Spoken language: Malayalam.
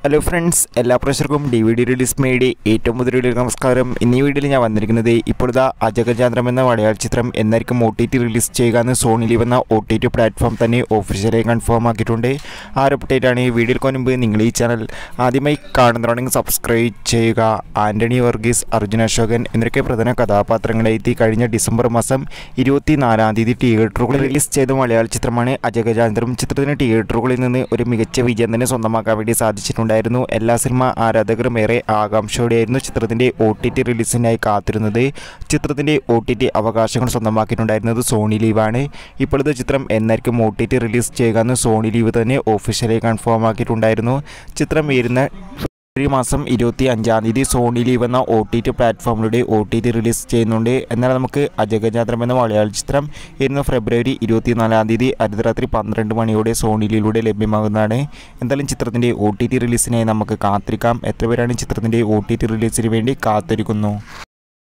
ഹലോ ഫ്രണ്ട്സ് എല്ലാ പ്രേക്ഷകർക്കും ഡി വി ഡി റിലീസ് മേടി ഏറ്റവും പുതിയ വീഡിയോയിലേക്ക് നമസ്കാരം ഇന്നീ വീഡിയോയിൽ ഞാൻ വന്നിരിക്കുന്നത് ഇപ്പോഴത്തെ അജഗജാന്ത്രം എന്ന മലയാള ചിത്രം എന്നായിരിക്കും ഒ ടി ടി റിലീസ് ചെയ്യുക എന്ന് സോണി ലീവ് എന്ന ഒ ടി ടി പ്ലാറ്റ്ഫോം തന്നെ ഒഫീഷ്യലായി കൺഫേം ആക്കിയിട്ടുണ്ട് ആ ഒരു അപ്ഡേറ്റാണ് ഈ വീഡിയോയ്ക്ക് മുൻപ് നിങ്ങൾ ഈ ചാനൽ ആദ്യമായി കാണുന്നതാണെങ്കിൽ സബ്സ്ക്രൈബ് ചെയ്യുക ആൻ്റണി വർഗീസ് അർജുൻ അശോകൻ എന്നൊക്കെ പ്രധാന കഥാപാത്രങ്ങളെ എത്തി കഴിഞ്ഞ ഡിസംബർ മാസം ഇരുപത്തിനാലാം തീയതി തിയേറ്ററുകളിൽ റിലീസ് ചെയ്ത മലയാള ചിത്രമാണ് അജഗജാന്തരം ചിത്രത്തിന് തിയേറ്ററുകളിൽ നിന്ന് ഒരു മികച്ച വിജയം തന്നെ സ്വന്തമാക്കാൻ വേണ്ടി സാധിച്ചിട്ടുണ്ടായിരുന്നു എല്ലാ സിനിമ ആരാധകരും ഏറെ ആകാംക്ഷയോടെയായിരുന്നു ചിത്രത്തിൻ്റെ ഒ ടി ടി റിലീസിനായി കാത്തിരുന്നത് ചിത്രത്തിൻ്റെ ഒ ടി ടി അവകാശങ്ങൾ സ്വന്തമാക്കിയിട്ടുണ്ടായിരുന്നത് സോണി ലീവാണ് ഇപ്പോഴത്തെ ചിത്രം എന്നായിരിക്കും ഒ ടി ടി റിലീസ് ചെയ്യുക എന്ന് സോണി ലീവ് തന്നെ ഒഫീഷ്യലായി കൺഫേം ആക്കിയിട്ടുണ്ടായിരുന്നു ചിത്രം വരുന്ന ഫെബ്രുവരി മാസം ഇരുപത്തി അഞ്ചാം തീയതി സോണി ലീവ് എന്ന ഒ ടി ടി പ്ലാറ്റ്ഫോമിലൂടെ ഒ ടി ടി റിലീസ് ചെയ്യുന്നുണ്ട് എന്നാൽ നമുക്ക് അജഗജാത്രം എന്ന മലയാള ചിത്രം ഇരുന്ന ഫെബ്രുവരി ഇരുപത്തിനാലാം തീയതി അർദ്ധരാത്രി പന്ത്രണ്ട് മണിയോടെ സോണി ലീവിലൂടെ ലഭ്യമാകുന്നതാണ് എന്തായാലും ചിത്രത്തിൻ്റെ ഒ ടി ടി റിലീസിനായി നമുക്ക് കാത്തിരിക്കാം എത്ര പേരാണ് ചിത്രത്തിൻ്റെ ഒ ടി ടി റിലീസിന് വേണ്ടി കാത്തിരിക്കുന്നു